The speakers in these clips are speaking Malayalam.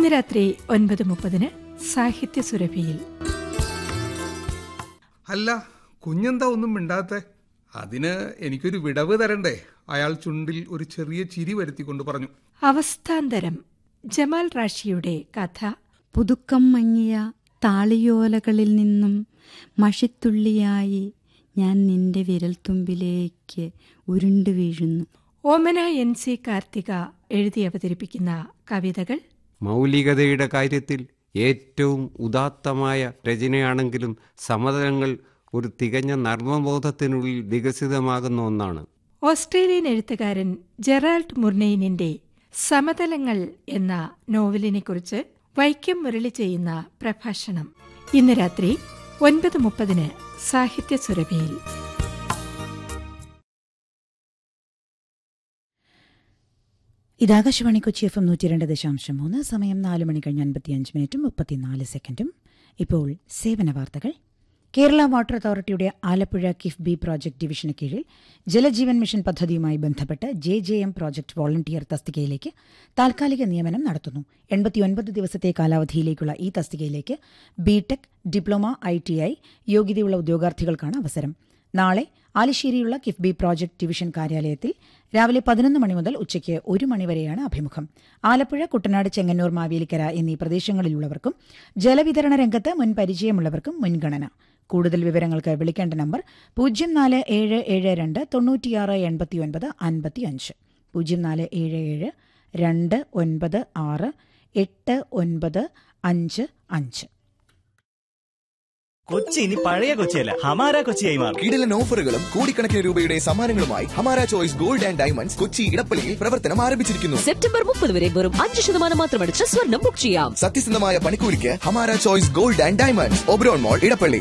ഇന്ന് രാത്രി ഒൻപത് മുപ്പതിന് സാഹിത്യ സുരഭിയിൽ അല്ല കുഞ്ഞെന്താ ഒന്നും മിണ്ടാത്തെ അതിന് എനിക്കൊരു വിടവ് തരണ്ടേ അയാൾ ചുണ്ടിൽ ഒരു ചെറിയ ചിരി വരുത്തിക്കൊണ്ട് പറഞ്ഞു അവസ്ഥാന്തരം ജമാൽ റാഷിയുടെ കഥ പുതുക്കം മങ്ങിയ താളിയോലകളിൽ നിന്നും മഷിത്തുള്ളിയായി ഞാൻ നിന്റെ വിരൽത്തുമ്പിലേക്ക് ഉരുണ്ടു വീഴുന്നു ഓമന എൻ സി കാർത്തിക എഴുതി അവതരിപ്പിക്കുന്ന കവിതകൾ മൗലികതയുടെ കാര്യത്തിൽ ഏറ്റവും ഉദാത്തമായ രചനയാണെങ്കിലും സമതലങ്ങൾ ഒരു തികഞ്ഞ നർമ്മബോധത്തിനുള്ളിൽ വികസിതമാകുന്ന ഒന്നാണ് ഓസ്ട്രേലിയൻ എഴുത്തുകാരൻ ജെറാൾഡ് മുർനെയിനിന്റെ സമതലങ്ങൾ എന്ന നോവലിനെക്കുറിച്ച് വൈക്കം മുരളി ചെയ്യുന്ന പ്രഭാഷണം ഇന്ന് രാത്രി ഒൻപത് മുപ്പതിന് സാഹിത്യ സുരഭിയിൽ ഇത് ആകാശവാണി കൊച്ചി എഫ് എം നൂറ്റി രണ്ട് ദശാംശം മൂന്ന് സമയം നാല് മണി കഴിഞ്ഞ് അൻപത്തിയഞ്ച് മിനിറ്റും മുപ്പത്തിനാല് സെക്കൻഡും ഇപ്പോൾ സേവന വാർത്തകൾ കേരള വാട്ടർ അതോറിറ്റിയുടെ ആലപ്പുഴ കിഫ്ബി പ്രോജക്ട് ഡിവിഷന് കീഴിൽ ജലജീവൻ മിഷൻ പദ്ധതിയുമായി ബന്ധപ്പെട്ട് J J M project volunteer തസ്തികയിലേക്ക് താൽക്കാലിക നിയമനം നടത്തുന്നു എൺപത്തിയൊൻപത് ദിവസത്തെ കാലാവധിയിലേക്കുള്ള ഈ തസ്തികയിലേക്ക് BTech diploma I T I യോഗ്യതയുള്ള ഉദ്യോഗാർത്ഥികൾക്കാണ് അവസരം നാളെ ആലിശ്ശേരിയുള്ള കിഫ്ബി പ്രോജക്ട് ഡിവിഷൻ കാര്യാലയത്തിൽ രാവിലെ പതിനൊന്ന് മണി മുതൽ ഉച്ചയ്ക്ക് ഒരു മണിവരെയാണ് അഭിമുഖം ആലപ്പുഴ കുട്ടനാട് ചെങ്ങന്നൂർ മാവേലിക്കര എന്നീ പ്രദേശങ്ങളിലുള്ളവർക്കും ജലവിതരണ രംഗത്ത് മുൻ പരിചയമുള്ളവർക്കും മുൻഗണന കൂടുതൽ വിവരങ്ങൾക്ക് വിളിക്കേണ്ട നമ്പർ പൂജ്യം നാല് ഏഴ് ഏഴ് രണ്ട് തൊണ്ണൂറ്റിയാറ് എൺപത്തിയൊൻപത് അൻപത്തിയഞ്ച് പൂജ്യം നാല് ഏഴ് ഏഴ് രണ്ട് ഒൻപത് ആറ് എട്ട് ഒൻപത് അഞ്ച് അഞ്ച് കൊച്ചി ഇനി പഴയ കൊച്ചിയല്ല ഹമാര കൊച്ചിയായി മാറും കിടിലൻ ഓഫറുകളും കോടിക്കണക്കിന് രൂപയുടെ സമ്മാനങ്ങളുമായി Hamara choice gold and diamonds Kochi ഇടപ്പള്ളിയിൽ പ്രവർത്തനം ആരംഭിച്ചിരിക്കുന്നു സെപ്റ്റംബർ മുപ്പത് വരെ വെറും അഞ്ച് ശതമാനം മാത്രമടിച്ച് സ്വർണം ബുക്ക് ചെയ്യാം സത്യസന്ധമായ പണിക്കൂലിക്ക് Hamara choice gold and diamonds Oberon mall Edappally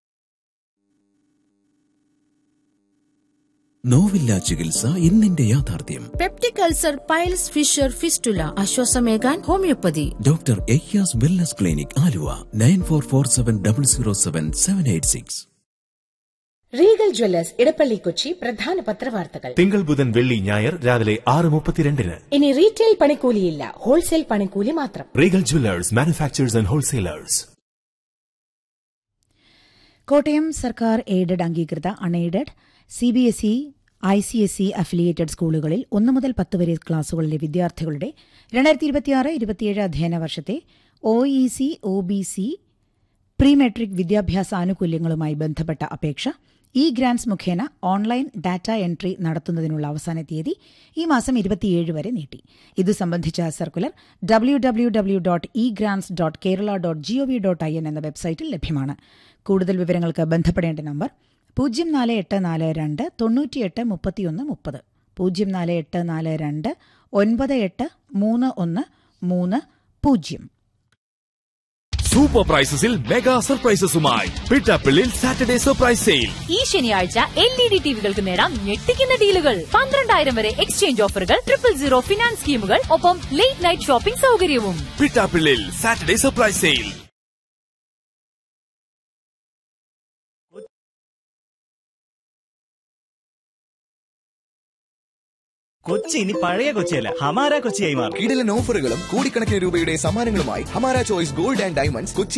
നോവില്ല ചികിത്സ ഇന്നിന്റെ യാഥാർത്ഥ്യം peptic ulcer piles fissure fistula ആശ്വാസമേകാൻ homoeopathy doctor Ayyas wellness clinic Aluva nine four four seven double zero seven seven eight six Regal jewellers Edappally Kochi പ്രധാന പത്രവാർത്തകൾ തിങ്കൾ ബുധൻ വെള്ളി ഞായർ രാവിലെ ആറ് മുപ്പത്തിരണ്ടിന് ഇനി റീറ്റെയിൽ പണിക്കൂലിയില്ല ഹോൾസെയിൽ പണിക്കൂലി മാത്രം Regal jewellers manufacturers and wholesalers Kottayam സർക്കാർ എയ്ഡഡ് അംഗീകൃത unaided C B S E I C S E affiliated സ്കൂളുകളിൽ ഒന്ന് മുതൽ പത്ത് വരെ ക്ലാസുകളിലെ വിദ്യാർത്ഥികളുടെ രണ്ടായിരത്തി ഇരുപത്തിയാറ് ഇരുപത്തിയേഴ് അധ്യയന വർഷത്തെ O E C O B C pre matric വിദ്യാഭ്യാസ ആനുകൂല്യങ്ങളുമായി ബന്ധപ്പെട്ട അപേക്ഷ ഇ ഗ്രാൻസ് മുഖേന ഓൺലൈൻ ഡാറ്റ എൻട്രി നടത്തുന്നതിനുള്ള അവസാന തീയതി ഈ മാസം ഇരുപത്തിയേഴ് വരെ നീട്ടി ഇതു സംബന്ധിച്ച circular W W W dot e grants dot Kerala dot G O V dot I N എന്ന വെബ്സൈറ്റിൽ ലഭ്യമാണ് കൂടുതൽ വിവരങ്ങൾക്ക് ബന്ധപ്പെടേണ്ട നമ്പർ പൂജ്യം നാല് എട്ട് നാല് രണ്ട് തൊണ്ണൂറ്റിയെട്ട് മുപ്പത്തിയൊന്ന് മുപ്പത് പൂജ്യം നാല് എട്ട് നാല് രണ്ട് ഒൻപത് എട്ട് മൂന്ന് ഒന്ന് മൂന്ന് പൂജ്യം സൂപ്പർ പ്രൈസസിൽ മെഗാ സർപ്രൈസസുമായി പിട്ടാപ്പിള്ളിൽ സാറ്റർഡേ സർപ്രൈസ് സെയിൽ ഈ ശനിയാഴ്ച എൽ ഇ ഡി ടിവികൾക്ക് നേടാം ഞെട്ടിക്കുന്ന ഡീലുകൾ പന്ത്രണ്ടായിരം വരെ എക്സ്ചേഞ്ച് ഓഫറുകൾ ട്രിപ്പിൾ സീറോ ഫിനാൻസ് സ്കീമുകൾ ഒപ്പം ലേറ്റ് നൈറ്റ് ഷോപ്പിംഗ് സൗകര്യവും Pittappillil Saturday surprise sale Kochi ഇനി പഴയ കൊച്ചിയല്ല ഹമാര കൊച്ചിയായി മാറും കിടിലൻ ഓഫറുകളും കോടിക്കണക്കിന് രൂപയുടെ സമ്മാനങ്ങളുമായി Hamara choice gold and diamonds Kochi